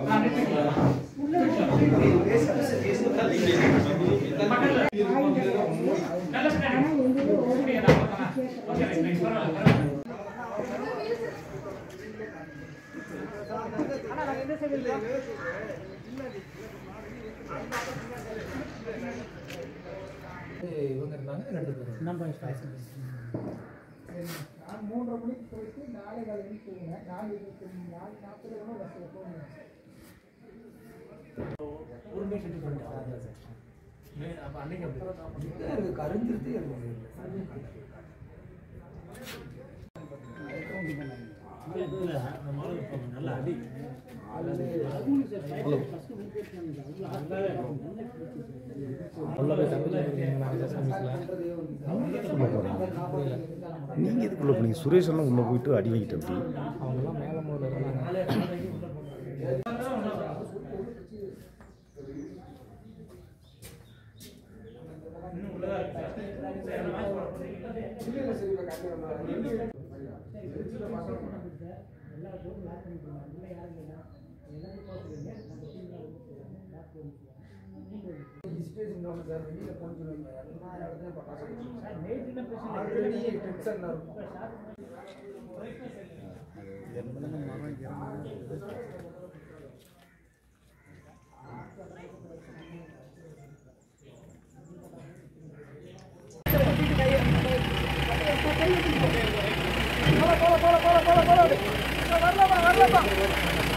இவங்க இருந்தாங்க ரெண்டு பேரும் நம்ம நான் மூன்றரை மணிக்கு போயிட்டு நாளை காலையில் தூங்கினேன் நாலு இருபத்தி நாலு நாற்பது ஒன்று பஸ்ஸில் போனேன் ஒரு பேஷண்ட் பண்ணிட்டு அப்போ அன்னைக்கு அப்படி கருஞ்சிருச்சு நல்ல அடி உள்ள போய் தப்பிச்சு நீங்கள் இதுக்குள்ளே போனீங்க சுரேஷ் எல்லாம் உள்ளே போயிட்டு அடி வாங்கிட்டு அப்படி அவங்கெல்லாம் மேலே மூல இருந்தாங்க சுச்சுவேஷன் ஒன்று சார் வெளியில் போன சொல்லுவாங்க எல்லா இடத்துலையும் பட்டாசு ஆல்ரெடி டென்ஷன் இருக்கும் போல போல போல போல போல போல வரலாமா வரலாமா